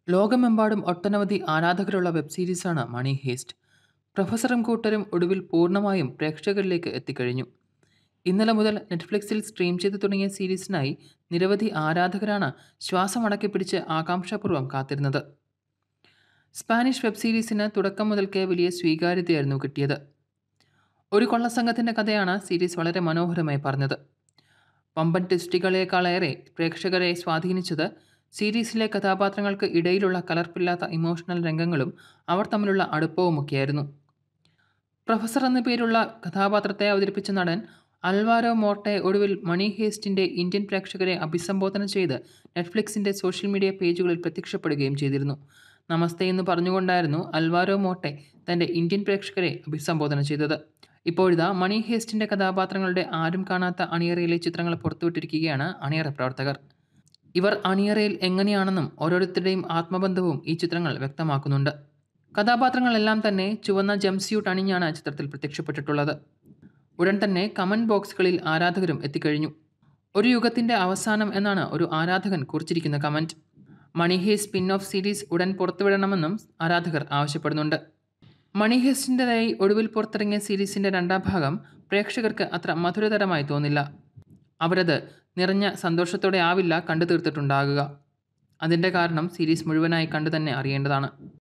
ലോകമെമ്പാടും ഒട്ടനവധി ആരാധകരുള്ള വെബ് സീരീസാണ് മണി ഹേസ്റ്റ്. പ്രൊഫസറും കൂട്ടരും ഒടുവിൽ പൂർണ്ണമായും പ്രേക്ഷകരിലേക്ക് എത്തിക്കഴിഞ്ഞു. ഇന്നലെ മുതൽ നെറ്റ്ഫ്ലിക്സിൽ സ്ട്രീം ചെയ്തു തുടങ്ങിയ സീരീസിനായി നിരവധി ആരാധകരാണ് ശ്വാസമടക്കിപ്പിടിച്ച് ആകാംക്ഷാപൂർവ്വം കാത്തിരുന്നത്. സ്പാനിഷ് വെബ് സീരീസിന് തുടക്കം മുതൽക്കേ വലിയ സ്വീകാര്യതയായിരുന്നു കിട്ടിയത്. ഒരു കൊള്ളസംഘത്തിന്റെ കഥയാണ് സീരീസ് വളരെ മനോഹരമായി പറഞ്ഞത്. വമ്പൻ ട്വിസ്റ്റുകളേക്കാളേറെ പ്രേക്ഷകരെ സ്വാധീനിച്ചത് സീരീസിലെ കഥാപാത്രങ്ങൾക്ക് ഇടയിലുള്ള കലർപ്പില്ലാത്ത ഇമോഷണൽ രംഗങ്ങളും അവർ തമ്മിലുള്ള അടുപ്പവുമൊക്കെയായിരുന്നു. പ്രൊഫസർ എന്നു പേരുള്ള കഥാപാത്രത്തെ അവതരിപ്പിച്ച നടൻ അൽവാരോ മോർട്ടെ ഒടുവിൽ മണി ഹേസ്റ്റിന്റെ ഇന്ത്യൻ പ്രേക്ഷകരെ അഭിസംബോധന ചെയ്ത് നെറ്റ്ഫ്ലിക്സിന്റെ സോഷ്യൽ മീഡിയ പേജുകളിൽ പ്രത്യക്ഷപ്പെടുകയും ചെയ്തിരുന്നു. നമസ്തേ എന്ന് പറഞ്ഞുകൊണ്ടായിരുന്നു അൽവാരോ മോർട്ടെ തന്റെ ഇന്ത്യൻ പ്രേക്ഷകരെ അഭിസംബോധന ചെയ്തത്. ഇപ്പോഴിതാ മണി ഹേസ്റ്റിന്റെ കഥാപാത്രങ്ങളുടെ ആരും കാണാത്ത അണിയറയിലെ ചിത്രങ്ങൾ പുറത്തുവിട്ടിരിക്കുകയാണ് അണിയറ പ്രവർത്തകർ. ഇവർ അണിയറയിൽ എങ്ങനെയാണെന്നും ഓരോരുത്തരുടെയും ആത്മബന്ധവും ഈ ചിത്രങ്ങൾ വ്യക്തമാക്കുന്നുണ്ട്. കഥാപാത്രങ്ങളെല്ലാം തന്നെ ചുവന്ന ജംപ്സ്യൂട്ട് അണിഞ്ഞാണ് ചിത്രത്തിൽ പ്രത്യക്ഷപ്പെട്ടിട്ടുള്ളത്. ഉടൻ തന്നെ കമന്റ് ബോക്സുകളിൽ ആരാധകരും എത്തിക്കഴിഞ്ഞു. ഒരു യുഗത്തിന്റെ അവസാനം എന്നാണ് ഒരു ആരാധകൻ കുറിച്ചിരിക്കുന്ന comment. Money Heist spin off series ഉടൻ പുറത്തുവിടണമെന്നും ആരാധകർ ആവശ്യപ്പെടുന്നുണ്ട്. മണി ഹേസ്റ്റിന്റേതായി ഒടുവിൽ പുറത്തിറങ്ങിയ സീരീസിന്റെ രണ്ടാം ഭാഗം പ്രേക്ഷകർക്ക് അത്ര മധുരതരമായി തോന്നില്ല. അവരത് നിറഞ്ഞ സന്തോഷത്തോടെയാവില്ല കണ്ടു തീർത്തിട്ടുണ്ടാകുക. അതിന്റെ കാരണം സീരീസ് മുഴുവനായി കണ്ടു തന്നെ അറിയേണ്ടതാണ്.